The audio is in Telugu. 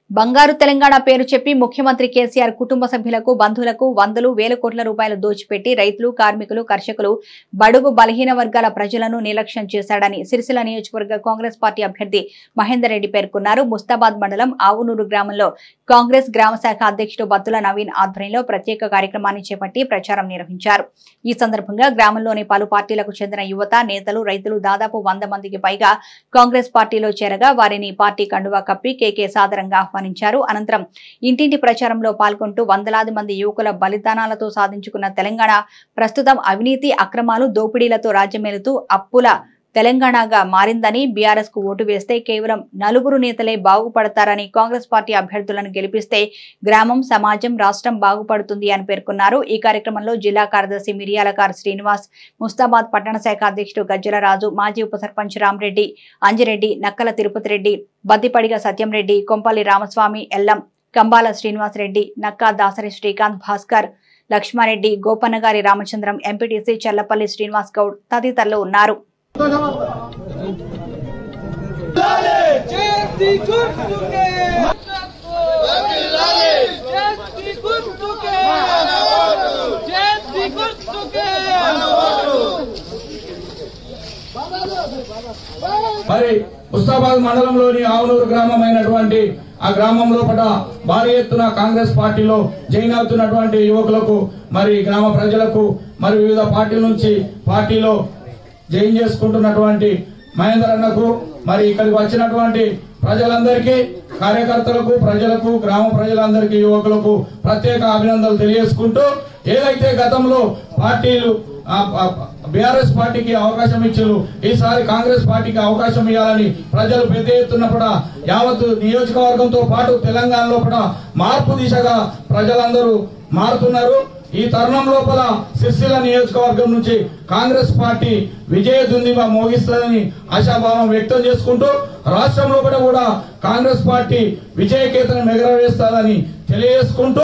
బంగారు తెలంగాణ పేరు చెప్పి ముఖ్యమంత్రి కేసీఆర్ కుటుంబ సభ్యులకు బంధువులకు వందలు వేల కోట్ల రూపాయలు దోచిపెట్టి రైతులు కార్మికులు కర్షకులు బడుగు బలహీన వర్గాల ప్రజలను నిర్లక్ష్యం చేశాడని సిరిసిల్ల నియోజకవర్గ కాంగ్రెస్ పార్టీ అభ్యర్థి మహేందర్ రెడ్డి పేర్కొన్నారు ముస్తాబాద్ మండలం ఆవునూరు గ్రామంలో కాంగ్రెస్ గ్రామ శాఖ అధ్యక్షుడు బత్తుల నవీన్ ఆధ్వర్యంలో ప్రత్యేక కార్యక్రమాన్ని చేపట్టి ప్రచారం నిర్వహించారు ఈ సందర్భంగా గ్రామంలోని పలు పార్టీలకు చెందిన యువత నేతలు రైతులు దాదాపు వంద మందికి పైగా కాంగ్రెస్ పార్టీలో చేరగా వారిని పార్టీ కండువా కప్పి కేకే సాదరంగా ఆహ్వానించారు అనంతరం ఇంటింటి ప్రచారంలో పాల్గొంటూ వందలాది మంది యువకుల బలిదానాలతో సాధించుకున్న తెలంగాణ ప్రస్తుతం అవినీతి అక్రమాలు దోపిడీలతో రాజ్యమేలుతూ అప్పుల తెలంగాణగా మారిందని బీఆర్ఎస్ కు ఓటు వేస్తే కేవలం నలుగురు నేతలే బాగుపడతారని కాంగ్రెస్ పార్టీ అభ్యర్థులను గెలిపిస్తే గ్రామం సమాజం రాష్ట్రం బాగుపడుతుంది అని పేర్కొన్నారు ఈ కార్యక్రమంలో జిల్లా కార్యదర్శి మిరియాలకార్ శ్రీనివాస్ ముస్తాబాద్ పట్టణ శాఖ అధ్యక్షుడు గజ్జల రాజు మాజీ ఉప సర్పంచ్ రామరెడ్డి అంజిరెడ్డి నక్కల తిరుపతి రెడ్డి బద్దిపడిగ సత్యంరెడ్డి కొంపల్లి రామస్వామి ఎల్లం కంబాల శ్రీనివాస్ రెడ్డి నక్కా దాసరి శ్రీకాంత్ భాస్కర్ లక్ష్మారెడ్డి గోపన్నగారి రామచంద్రం ఎంపీటీసీ చల్లపల్లి శ్రీనివాస్ గౌడ్ తదితరులు ఉన్నారు చేతి గుర్తుకే చేతి గుర్తుకే చేతి గుర్తుకే మరి ముస్తాబాద్ మండలంలోని ఆవునూరు గ్రామం అయినటువంటి ఆ గ్రామం లోపల భారీ ఎత్తున కాంగ్రెస్ పార్టీలో జాయిన్ అవుతున్నటువంటి యువకులకు మరి గ్రామ ప్రజలకు మరి వివిధ పార్టీల నుంచి పార్టీలో జాయిన్ చేసుకుంటున్నటువంటి మహేందర్ అన్నకు మరి ఇక్కడికి వచ్చినటువంటి ప్రజలందరికీ కార్యకర్తలకు ప్రజలకు గ్రామ ప్రజలందరికీ యువకులకు ప్రత్యేక అభినందనలు తెలియజేసుకుంటూ ఏదైతే గతంలో పార్టీలు బీఆర్ఎస్ పార్టీకి అవకాశం ఇచ్చారు ఈసారి కాంగ్రెస్ పార్టీకి అవకాశం ఇవ్వాలని ప్రజలు పెద్ద ఎత్తున కూడా యావత్ నియోజకవర్గంతో పాటు తెలంగాణలో కూడా మార్పు దిశగా ప్రజలందరూ మారుతున్నారు ఈ తరుణం లోపల సిరిసిల్ల నియోజకవర్గం నుంచి కాంగ్రెస్ పార్టీ విజయ దుందిమ మోగిస్తుందని ఆశాభావం వ్యక్తం చేసుకుంటూ రాష్ట్రం లోపల కూడా కాంగ్రెస్ పార్టీ విజయకేతనం ఎగరవేస్తుందని తెలియజేసుకుంటూ